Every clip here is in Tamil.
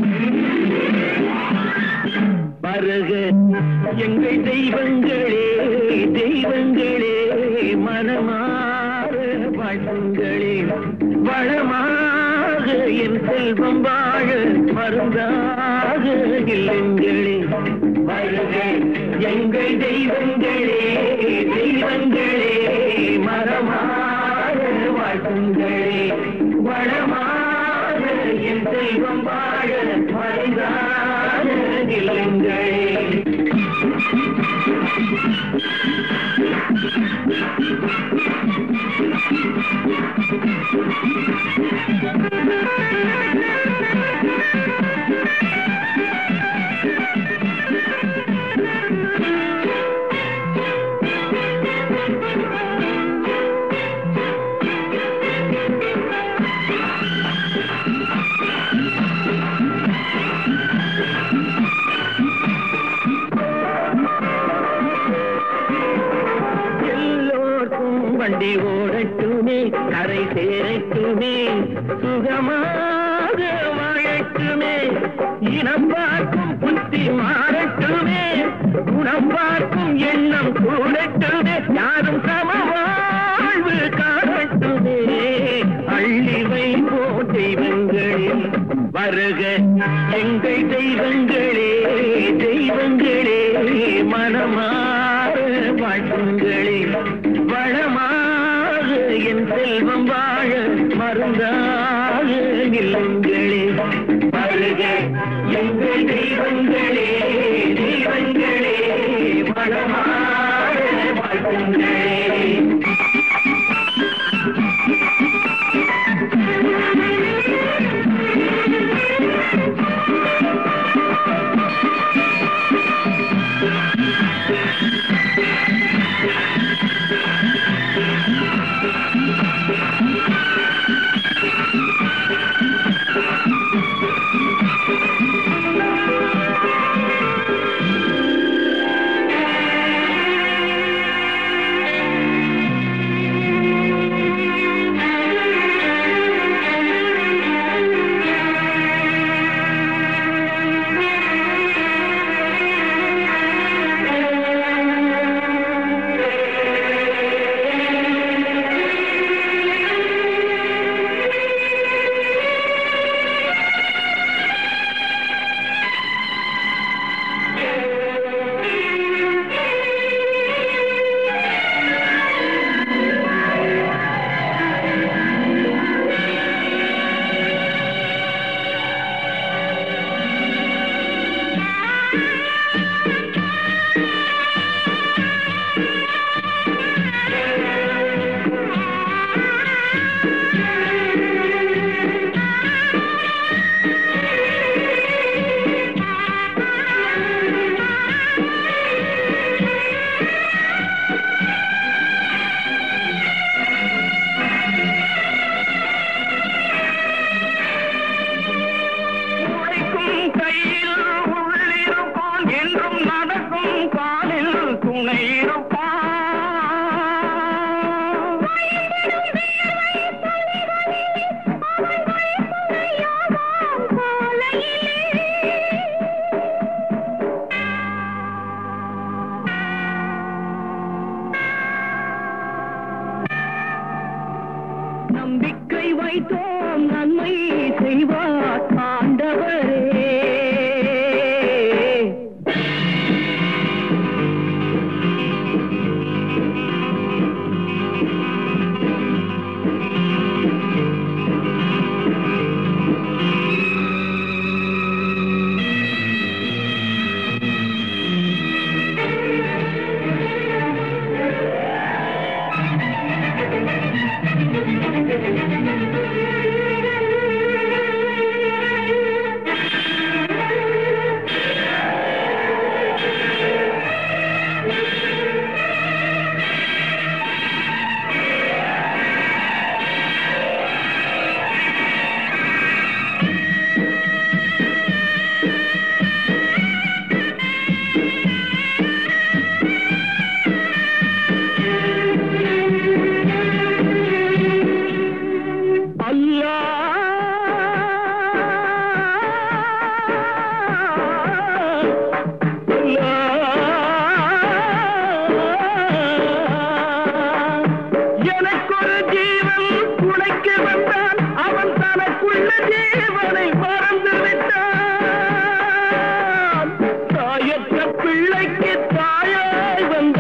வருக எங்கள் தெய்வங்களே தெய்வங்களே மனமாற வாழ்த்துங்களே வளமாக என் செல்வம் வாழ மருந்தாக இல்லங்களே வருக எங்கள் தெய்வங்களே தெய்வங்களே மரமாற வாழ்த்துங்களே வளமாக என் செல்வம் வாழ மருந்தாக இல்லங்களே எல்லோர்க்கும் வண்டி ஓடட்டுமே கரை சேரட்டுமே சுகமாக வாழட்டுமே இனம் பார்க்கும் புத்தி மாறட்டுமே குணம் பார்க்கும் எண்ணம் கூடட்டுமே யாரும் சமவாழ்வு காணட்டுமே அள்ளிவை போ தெய்வங்களில் வருக எங்கள் தெய்வங்களே தெய்வங்களே மனமாற வாழ்த்துங்களே வளமாக என் செல்வம் வாழ மருந்தாக இல்லங்களே வருக எங்கள் தெய்வங்களே தெய்வங்களே வளமாக வாழ்த்துங்களே உழைக்கும் கையில் உள்ளிருப்பான் என்றும் நடக்கும் காலில் துணை இருப்பான் நம்பிக்கை வைத்தோம் நன்மை செய்வார் ஆண்டவரே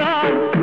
என்றால்